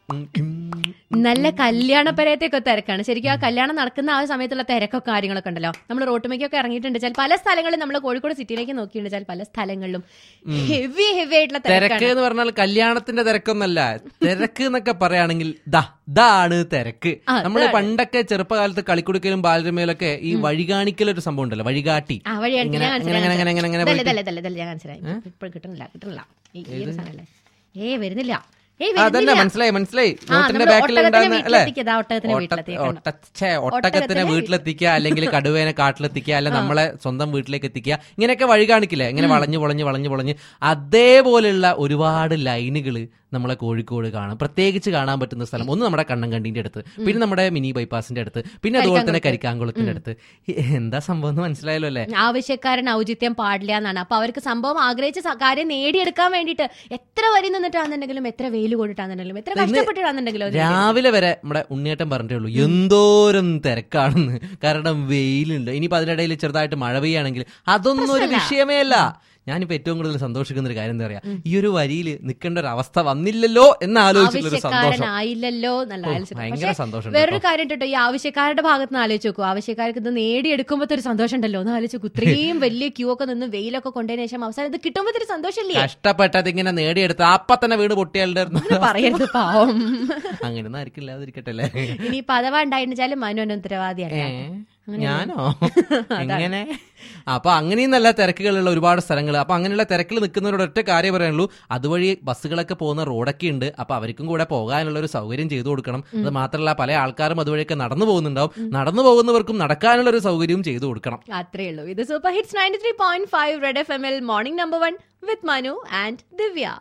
ഉം, ഉം. നല്ല കല്യാണ പരയത്തെയൊക്കെ തിരക്കാണ് ശരിക്കും ആ കല്യാണം നടക്കുന്ന ആ സമയത്തുള്ള തിരക്കൊക്കെ കാര്യങ്ങളൊക്കെ ഉണ്ടല്ലോ നമ്മൾ റോട്ടുമേക്കൊക്കെ ഇറങ്ങിയിട്ടുണ്ട് ചില പല സ്ഥലങ്ങളിലും നമ്മൾ കോഴിക്കോട് സിറ്റിയിലേക്ക് നോക്കിയിട്ടുണ്ട് ചില പല സ്ഥലങ്ങളിലും ഹെവി ഹെവി ആയിട്ടുള്ള തിരക്ക് തിരക്കാണ് എന്ന് പറഞ്ഞാൽ കല്യാണത്തിന്റെ തിരക്കൊന്നല്ല തിരക്ക് എന്നൊക്കെ പറയുകയാണെങ്കിൽ ദാ ഇതാണ് തിരക്ക് ആ, നമ്മൾ ഇതാണ്. പണ്ടൊക്കെ ചെറുപ്പകാലത്ത് കളിക്കുടുക്കലും ബാലരമയിലൊക്കെ ഈ വഴികാണിക്കൽ ഒരു സംഭവം ഉണ്ടല്ലോ വഴികാട്ടി ആ വഴി ഇങ്ങനെ ഞാൻ അങ്ങനെ അങ്ങനെ അങ്ങനെ അങ്ങനെ അങ്ങനെ ഇതല്ലേ, പോയിട്ട് ഇതല്ലേ, ഇതല്ലേ, ഇതല്ലേ, ഞാൻ മനസ്സിലായി ഇപ്പോൾ കിട്ടുന്നില്ല കിട്ടുന്നില്ല ഈ ഈ ഒരു സാധനല്ലേ ഏ വരുന്നില്ല ഏയ് ആ, അതന്നെ വരുന്നില്ല മനസ്സിലായി മനസ്സിലായി ആ, നോട്ടിന്റെ നമ്മള് ബാക്കിൽ ഒട്ടകത്തിനെ ഉണ്ടാകുന്ന അല്ലേ വീട്ടിലെത്തിക്കുക, ദാ ഒട്ടകത്തിനെ ഒട്ട- വീട്ടിലെത്തിക്കുക, കണ്ടോ? ഒട്ട- ഛേ, ഒട്ടകത്തിനെ ഒട്ടകത്തിനെ വീട്ടിലെത്തിക്കുക അല്ലെങ്കിൽ കടുവേനെ കാട്ടിലെത്തിക്കുക അല്ലെ നമ്മളെ സ്വന്തം വീട്ടിലേക്ക് എത്തിക്കുക ഇങ്ങനെയൊക്കെ വഴി കാണിക്കില്ലേ ഇങ്ങനെ വളഞ്ഞു വളഞ്ഞു വളഞ്ഞു വളഞ്ഞ് അതേപോലെയുള്ള ഒരുപാട് ലൈനുകൾ നമ്മളെ കോഴിക്കോട് കാണാം പ്രത്യേകിച്ച് കാണാൻ പറ്റുന്ന സ്ഥലം ഒന്ന് നമ്മുടെ കണ്ണങ്കണ്ടീന്റെ അടുത്ത് പിന്നെ നമ്മുടെ മിനി ബൈപ്പാസിന്റെ അടുത്ത് പിന്നെ അതുപോലെ തന്നെ കരിക്കാങ്കുളത്തിന്റെ അടുത്ത് ഈ എന്താ സംഭവം എന്ന് മനസ്സിലായല്ലോ അല്ലേ ആവശ്യക്കാരൻ ഔചിത്യം പാടില്ല എന്നാണ് അപ്പൊ അവർക്ക് സംഭവം ആഗ്രഹിച്ച സ- കാര്യം നേടിയെടുക്കാൻ വേണ്ടിയിട്ട് എത്ര വരി നിന്നിട്ടാണെന്നുണ്ടെങ്കിലും എത്ര വെയിൽ കൊണ്ടിട്ടാണെന്നുണ്ടെങ്കിലും എത്ര കഷ്ടപ്പെട്ടിട്ടാണെന്നുണ്ടെങ്കിലും അവര് രാവിലെ വരെ നമ്മുടെ ഉണ്ണിയേട്ടൻ പറഞ്ഞിട്ടേ ഉള്ളൂ എന്തോരം തിരക്കാണെന്ന് കാരണം വെയിലുണ്ട് ഇനിയിപ്പോ അതിനിടയിൽ ചെറുതായിട്ട് മഴ പെയ്യാണെങ്കിൽ അതൊന്നും ഒരു വിഷയമേ അല്ല ഞാനിപ്പോ ഏറ്റവും കൂടുതൽ സന്തോഷിക്കുന്ന ഒരു കാര്യം എന്താ പറയാ ഈ ഒരു വരിയിൽ നിൽക്കേണ്ട ഒരു അവസ്ഥ വന്നില്ലല്ലോ എന്ന് ആലോചിച്ചുള്ള ഒരു സന്തോഷം ആവശ്യക്കാരനായില്ലല്ലോ എന്നല്ല ഓ, ആലോചിച്ചത്. ഭയങ്കര പക്ഷേ സന്തോഷം വേറൊരു കാര്യം കേട്ടോ ഈ ആവശ്യക്കാരുടെ ഭാഗത്ത് നിന്ന് ആലോചിച്ച് നോക്കൂ ആവശ്യക്കാർക്ക് ഇത് നേടിയെടുക്കുമ്പോഴത്തെ ഒരു സന്തോഷം ഉണ്ടല്ലോ ഒന്ന് ആലോചിച്ച് നോക്കൂ ഇത്രയും വലിയ ക്യൂ ഒക്കെ നിന്ന് വെയിലൊക്കെ കൊണ്ടതിന് ശേഷം അവസാനം ഇത് കിട്ടുമ്പോഴത്തെ ഒരു സന്തോഷമില്ലേ കഷ്ടപ്പെട്ടത് ഇങ്ങനെ നേടിയെടുത്ത് അപ്പൊ തന്നെ വീട് പൊട്ടിയാളുണ്ടായിരുന്നു അങ്ങനെ പറയരുത് പാവം അങ്ങനെയൊന്നും ആയിരിക്കും ഇല്ലാതിരിക്കട്ടെ അല്ലേ ഇനി പദവ ഉണ്ടായിരുന്നാലും മനു ഉത്തരവാദിയല്ല ഏ? ഞാനോ എങ്ങനെ അപ്പൊ അങ്ങനെയും നല്ല തിരക്കുകളുള്ള ഒരുപാട് സ്ഥലങ്ങൾ അപ്പൊ അങ്ങനെയുള്ള തിരക്കിൽ നിൽക്കുന്നവരോട് ഒറ്റ കാര്യം പറയാനുള്ളൂ അതുവഴി ബസ്സുകളൊക്കെ പോകുന്ന റോഡൊക്കെ ഉണ്ട് അപ്പൊ അവർക്കും കൂടെ പോകാനുള്ള ഒരു സൗകര്യം ചെയ്തു കൊടുക്കണം അത് മാത്രമല്ല പല ആൾക്കാരും അതുവഴിയൊക്കെ നടന്നു പോകുന്നുണ്ടാവും നടന്നു പോകുന്നവർക്കും നടക്കാനുള്ള ഒരു സൗകര്യവും ചെയ്തു കൊടുക്കണം അത്രേ ഉള്ളൂ ഇത് super hits ninety three point five red F M L morning number one with Manu and Divya